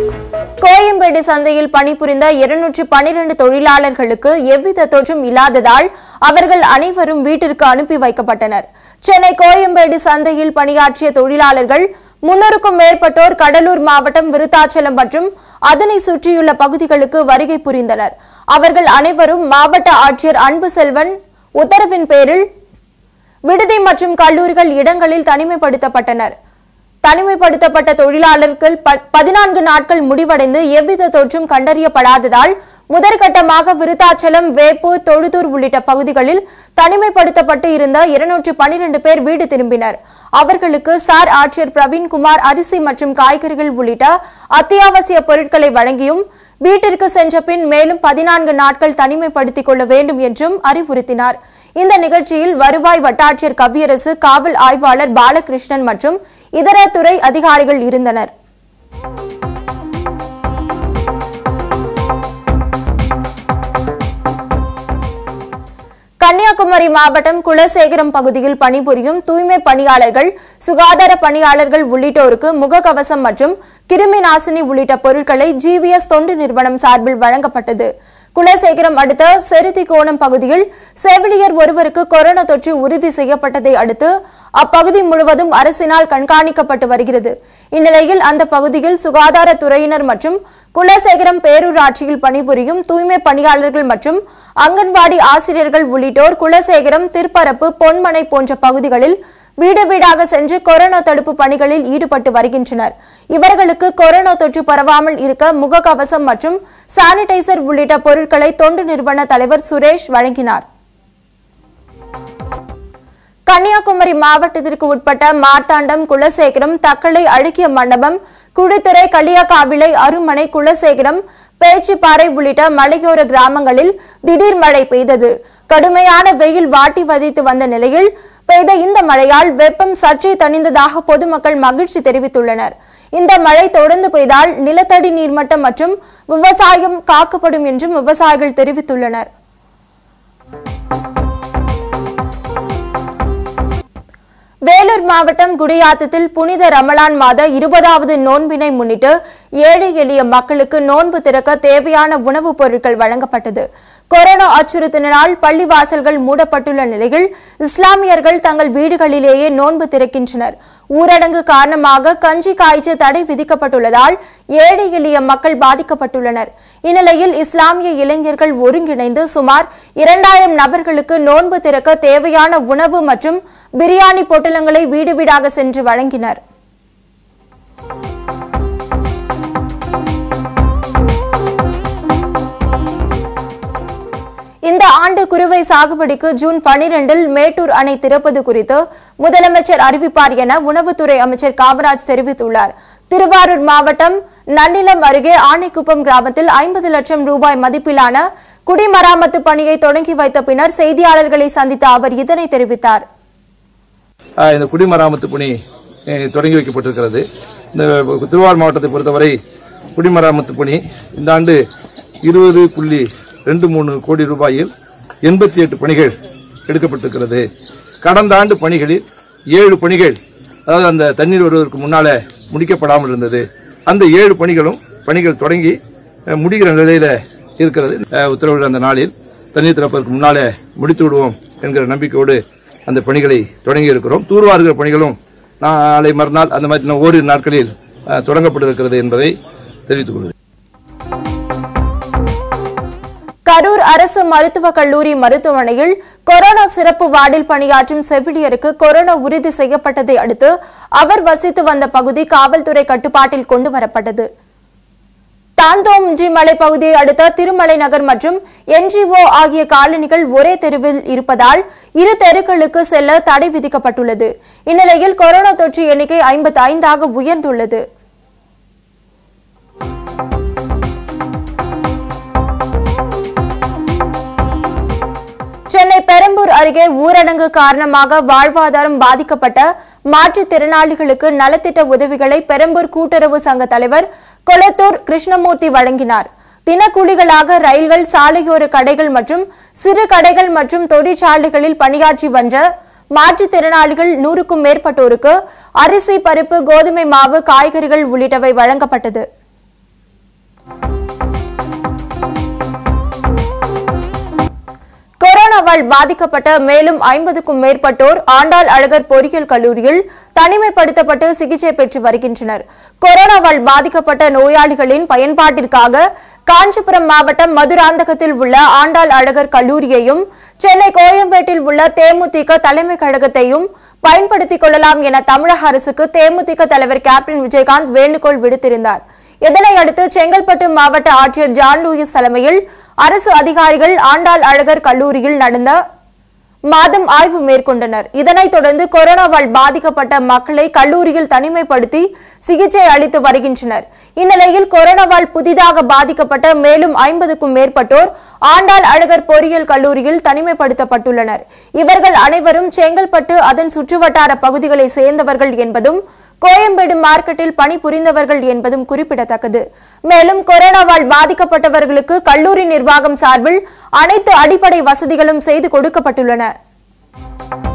கோயம்பேடு சந்தையில் பணிபுரிந்த இருநூற்று பனிரெண்டு தொழிலாளர்களுக்கு எவ்வித தொற்றும் இல்லாததால் அவர்கள் அனைவரும் வீட்டிற்கு அனுப்பி வைக்கப்பட்டனர் சென்னை கோயம்பேடு சந்தையில் பணியாற்றிய தொழிலாளர்கள் முன்னூறுக்கும் மேற்பட்டோர் கடலூர் மாவட்டம் விருத்தாச்சலம் மற்றும் அதனை சுற்றியுள்ள பகுதிகளுக்கு வருகை புரிந்தனர் அவர்கள் அனைவரும் மாவட்ட ஆட்சியர் அன்பு செல்வன் உத்தரவின் பேரில் விடுதி மற்றும் கல்லூரிகள் இடங்களில் தனிமைப்படுத்தப்பட்டனர் தனிமைப்படுத்தப்பட்ட தொழிலாளர்கள் ப- பதினான்கு நாட்கள் முடிவடைந்து எவ்வித தொற்றும் கண்டறியப்படாததால் முதற்கட்டமாக விருத்தாச்சலம் வேப்பூர் தொழுதூர் உள்ளிட்ட பகுதிகளில் தனிமைப்படுத்தப்பட்டு இருந்த இருநூற்று பனிரெண்டு பேர் வீடு திரும்பினர் அவர்களுக்கு சார் ஆட்சியர் பிரவீன்குமார் அரிசி மற்றும் காய்கறிகள் உள்ளிட்ட அத்தியாவசிய பொருட்களை வழங்கியும் வீட்டிற்கு சென்ற பின் மேலும் பதினான்கு நாட்கள் தனிமைப்படுத்திக் கொள்ள வேண்டும் என்றும் அறிவுறுத்தினார் இந்த நிகழ்ச்சியில் வருவாய் வட்டாட்சியர் கவியரசு காவல் ஆய்வாளர் பாலகிருஷ்ணன் மற்றும் இதர துறை அதிகாரிகள் இருந்தனர் கன்னியாகுமரி மாவட்டம் குலசேகரம் பகுதியில் பணிபுரியும் தூய்மை பணியாளர்கள் சுகாதார பணியாளர்கள் உள்ளிட்டோருக்கு முகக்கவசம் மற்றும் கிருமி நாசினி உள்ளிட்ட பொருட்களை ஜிவிஎஸ் தொண்டு நிறுவனம் சார்பில் வழங்கப்பட்டது குலசேகரம் அடுத்த செருத்திக்கோணம் பகுதியில் செவிலியர் ஒருவருக்கு கொரோனா தொற்று உறுதி செய்யப்பட்டதை அடுத்து அப்பகுதி முழுவதும் அரசினால் கண்காணிக்கப்பட்டு வருகிறது இந்நிலையில் அந்த பகுதியில் சுகாதாரத்துறையினர் மற்றும் குலசேகரம் பேரூராட்சியில் பணிபுரியும் தூய்மை பணியாளர்கள் மற்றும் அங்கன்வாடி ஆசிரியர்கள் உள்ளிட்டோர் குலசேகரம் திருப்பரப்பு பொன்மனை போன்ற பகுதிகளில் வீடு வீடாக சென்று கொரோனா தடுப்பு பணிகளில் ஈடுபட்டு வருகின்றனர் இவர்களுக்கு கொரோனா தொற்று பரவாமல் இருக்க முகக்கவசம் மற்றும் சானிடைசர் உள்ளிட்ட பொருட்களை தொண்டு நிறுவன தலைவர் சுரேஷ் வழங்கினார் கன்னியாகுமரி மாவட்டத்திற்கு உட்பட்ட மார்த்தாண்டம் குலசேகரம் தக்கலை அழுகிய மண்டபம் குடித்துறை களியாக்காவிளை அருமனை குலசேகரம் பேச்சிப்பாறை உள்ளிட்ட மலையோர கிராமங்களில் திடீர் மழை பெய்தது கடுமையான வெயில் வாட்டி வதைத்து வந்த நிலையில் பெய்த இந்த மழையால் வெப்பம் சற்றே தணிந்ததாக பொதுமக்கள் மகிழ்ச்சி தெரிவித்துள்ளனர் இந்த மழை தொடர்ந்து பெய்தால் நிலத்தடி நீர்மட்டம் மற்றும் விவசாயம் காக்கப்படும் என்றும் விவசாயிகள் தெரிவித்துள்ளனர் வேலூர் மாவட்டம் குடியாத்தத்தில் புனித ரமலான் மாத இருபதாவது நோன்பினை முன்னிட்டு ஏழை எளிய மக்களுக்கு நோன்பு திறக்க தேவையான உணவுப் பொருட்கள் வழங்கப்பட்டது கொரோனா அச்சுறுத்தினால் பள்ளிவாசல்கள் மூடப்பட்டுள்ள நிலையில் இஸ்லாமியர்கள் தங்கள் வீடுகளிலேயே நோன்பு திறக்கின்றனர் ஊரடங்கு காரணமாக கஞ்சி காய்ச்ச தடை விதிக்கப்பட்டுள்ளதால் ஏழை எளிய மக்கள் பாதிக்கப்பட்டுள்ளனர் இந்நிலையில் இஸ்லாமிய இளைஞர்கள் ஒருங்கிணைந்து சுமார் இரண்டாயிரம் நபர்களுக்கு நோன்பு திறக்க தேவையான உணவு மற்றும் பிரியாணி பொட்டலங்களை வீடு வீடாக சென்று வழங்கினர் இந்த ஆண்டு குறுவை சாகுபடிக்கு ஜூன் பனிரெண்டில் மேட்டூர் அணை திறப்பது குறித்து முதலமைச்சர் அறிவிப்பார் என உணவுத்துறை அமைச்சர் காமராஜ் தெரிவித்துள்ளார் திருவாரூர் மாவட்டம் நன்னிலம் அருகே ஆனைக்குப்பம் கிராமத்தில் ஐம்பது லட்சம் ரூபாய் மதிப்பிலான குடிமராமத்து பணியை தொடங்கி வைத்த பின்னர் செய்தியாளர்களை சந்தித்த அவர் இதனை தெரிவித்தார் ஆஹ் இந்த குடிமராமத்து பணி அஹ், தொடங்கி வைக்கப்பட்டிருக்கிறது இந்த திருவாரூர் மாவட்டத்தை பொறுத்தவரை குடிமராமத்து பணி இந்த ஆண்டு இருபது புள்ளி ரெண்டு மூணு கோடி ரூபாயில் எண்பத்தி எட்டு பணிகள் எடுக்கப்பட்டிருக்கிறது கடந்த ஆண்டு பணிகளில் ஏழு பணிகள் அதாவது அந்த தண்ணீர் வருவதற்கு முன்னால முடிக்கப்படாமல் இருந்தது அந்த ஏழு பணிகளும் பணிகள் தொடங்கி அஹ், முடிகிற நிலையில இருக்கிறது அஹ், உத்தரவிட அந்த நாளில் தண்ணீர் திறப்பதற்கு முன்னாலே முடித்து விடுவோம் என்கிற நம்பிக்கையோடு அந்த பணிகளை தொடங்கி இருக்கிறோம் தூர்வாருகிற பணிகளும் நாளை மறுநாள் அந்த மாதிரி இன்னும் ஓரிரு நாட்களில் அஹ், தொடங்கப்பட்டிருக்கிறது என்பதை தெரிவித்துக் கொள்கிறேன் கரூர் அரசு மருத்துவக் கல்லூரி மருத்துவமனையில் கொரோனா சிறப்பு வார்டில் பணியாற்றும் செவிலியருக்கு கொரோனா உறுதி செய்யப்பட்டதை அடுத்து அவர் வசித்து வந்த பகுதி காவல்துறை கட்டுப்பாட்டில் கொண்டு வரப்பட்டது தாந்தோம்ஜி மலை பகுதியை அடுத்த திருமலை நகர் மற்றும் என்ஜிஓ ஆகிய காலனிகள் ஒரே தெருவில் இருப்பதால் இரு தெருக்களுக்கு செல்ல தடை விதிக்கப்பட்டுள்ளது இந்நிலையில் கொரோனா தொற்று எண்ணிக்கை ஐம்பத்தி ஐந்தாக உயர்ந்துள்ளது சென்னை பெரம்பூர் அருகே ஊரடங்கு காரணமாக வாழ்வாதாரம் பாதிக்கப்பட்ட மாற்றுத்திறனாளிகளுக்கு நலத்திட்ட உதவிகளை பெரம்பூர் கூட்டுறவு சங்க தலைவர் கொளத்தூர் கிருஷ்ணமூர்த்தி வழங்கினார் தினக்கூலிகளாக ரயில்கள் சாலையோர கடைகள் மற்றும் சிறு கடைகள் மற்றும் தொழிற்சாலைகளில் பணியாற்றி வந்த மாற்றுத்திறனாளிகள் நூறுக்கும் மேற்பட்டோருக்கு அரிசி பருப்பு கோதுமை மாவு காய்கறிகள் உள்ளிட்டவை வழங்கப்பட்டது கொரோனாவால் பாதிக்கப்பட்ட மேலும் ஐம்பதுக்கும் மேற்பட்டோர் ஆண்டாள் அழகர் பொறியியல் கல்லூரியில் தனிமைப்படுத்தப்பட்டு சிகிச்சை பெற்று வருகின்றனர் கொரோனாவால் பாதிக்கப்பட்ட நோயாளிகளின் பயன்பாட்டிற்காக காஞ்சிபுரம் மாவட்டம் மதுராந்தகத்தில் உள்ள ஆண்டாள் அழகர் கல்லூரியையும் சென்னை கோயம்பேட்டில் உள்ள தேமுதிக தலைமை கழகத்தையும் பயன்படுத்திக் கொள்ளலாம் என தமிழக அரசுக்கு தேமுதிக தலைவர் கேப்டன் விஜயகாந்த் வேண்டுகோள் விடுத்திருந்தார் இதனையடுத்து செங்கல்பட்டு மாவட்ட ஆட்சியர் ஜான் லூயிஸ் தலைமையில் அரசு அதிகாரிகள் ஆண்டாள் அழகர் கல்லூரியில் நடந்த மாதம் ஆய்வு மேற்கொண்டனர் இதனைத் தொடர்ந்து கொரோனாவால் பாதிக்கப்பட்ட மக்களை கல்லூரியில் தனிமைப்படுத்தி சிகிச்சை அளித்து வருகின்றனர் இந்நிலையில் கொரோனாவால் புதிதாக பாதிக்கப்பட்ட மேலும் ஐம்பதுக்கும் மேற்பட்டோர் ஆண்டாள் அழகர் பொறியியல் கல்லூரியில் தனிமைப்படுத்தப்பட்டுள்ளனர் இவர்கள் அனைவரும் செங்கல்பட்டு அதன் சுற்றுவட்டார பகுதிகளை சேர்ந்தவர்கள் என்பதும் கோயம்பேடு மார்க்கெட்டில் பணிபுரிந்தவர்கள் என்பதும் குறிப்பிடத்தக்கது மேலும் கொரோனாவால் பாதிக்கப்பட்டவர்களுக்கு கல்லூரி நிர்வாகம் சார்பில் அனைத்து அடிப்படை வசதிகளும் செய்து கொடுக்கப்பட்டுள்ளன